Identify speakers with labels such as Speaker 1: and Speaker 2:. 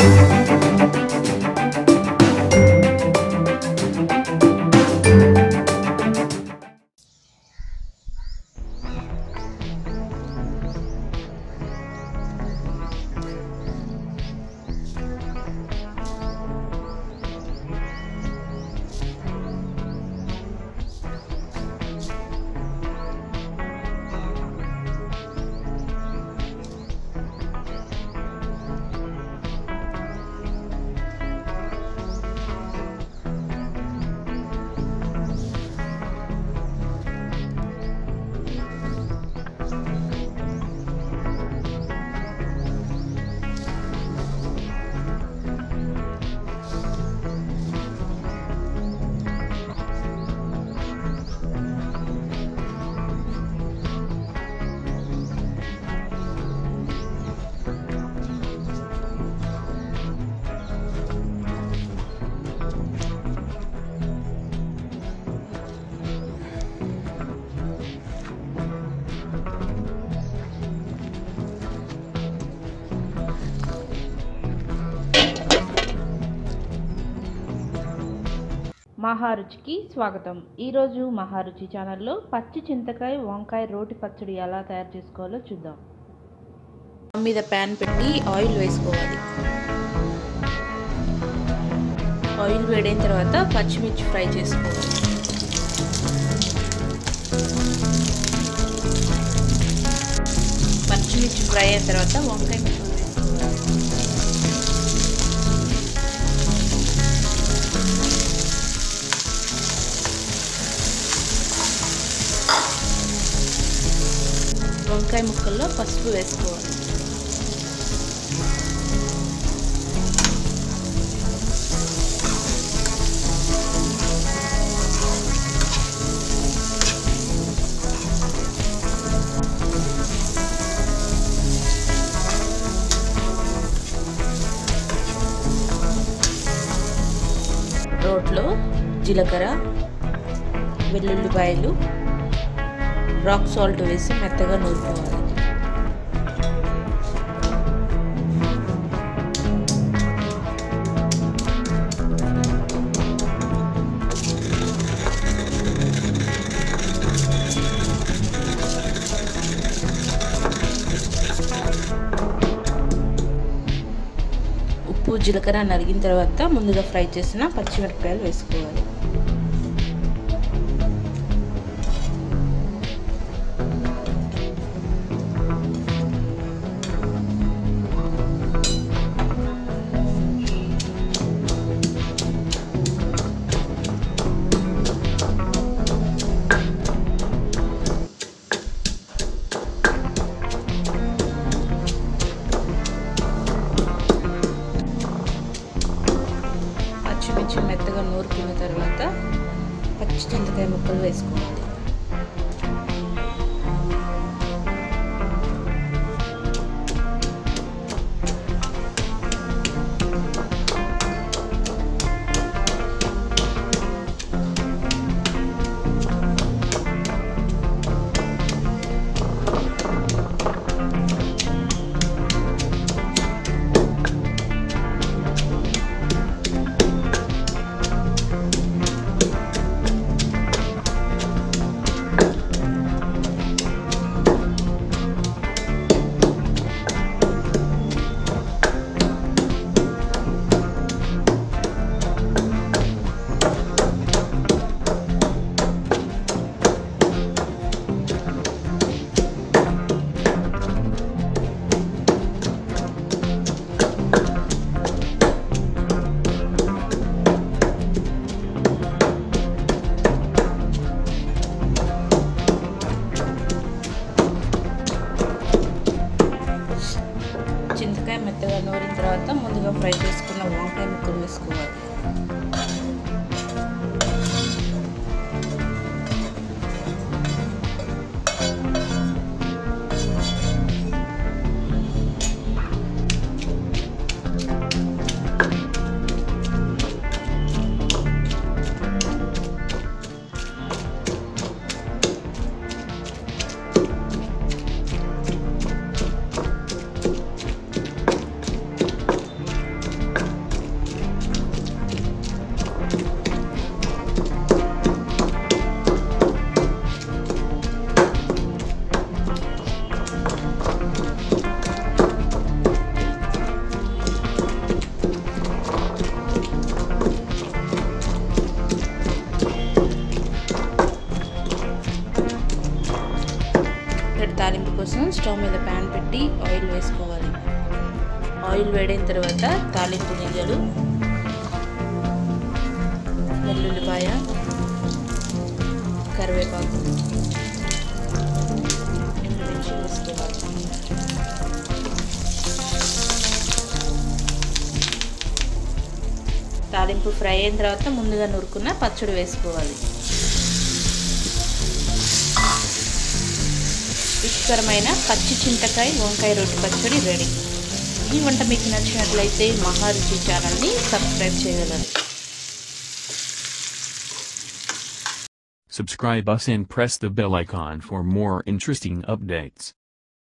Speaker 1: మహారుచికి స్వాగతం ఈరోజు మహారుచి ఛానల్లో పచ్చి చింతకాయ వంకాయ రోటి పచ్చడి ఎలా తయారు చేసుకోవాలో చూద్దాం
Speaker 2: మీద ప్యాన్ పెట్టి ఆయిల్ వేసుకోవాలి ఆయిల్ వేడైన తర్వాత పచ్చిమిర్చి ఫ్రై చేసుకోవాలి పచ్చిమిర్చి ఫ్రై అయిన తర్వాత వంకాయ ముక్కలు వేసుకోవాలి వంకాయ ముక్కల్లో పసుపు వేసుకోవాలి రోట్లో జీలకర్ర వెల్లుల్లిపాయలు రాక్ సాల్ట్ వేసి మెత్తగా నూరుకోవాలి ఉప్పు జీలకర్ర నలిగిన తర్వాత ముందుగా ఫ్రై చేసిన పచ్చిమిరపకాయలు వేసుకోవాలి పచ్చిమిర్చి మెత్తగా నూరుకున్న తర్వాత పచ్చి చింతకాయ ముక్కలు వేసుకోవాలి చింతకాయ మెత్తగా నూరిన తర్వాత ముందుగా ఫ్రై చేసుకున్న వంకాయ ముక్కలు వేసుకోవాలి స్టవ్ మీద ప్యాన్ పెట్టి ఆయిల్ వేసుకోవాలి ఆయిల్ వేడైన తర్వాత తాలింపు గింజలు వెల్లుల్లిపాయ కరివేపాకు ఎండుమిర్చి వేసుకోవాలి తాలింపు ఫ్రై అయిన తర్వాత ముందుగా నురుకున్న పచ్చడి వేసుకోవాలి రుచికరమైన పచ్చి చింతకాయ వంకాయ రొట్టె పచ్చడి రెడీ ఈ వంట మీకు నచ్చినట్లయితే మహారుచి ఛానల్ని సబ్స్క్రైబ్ చేయగలరు
Speaker 3: Subscribe us and press the bell icon for more interesting updates.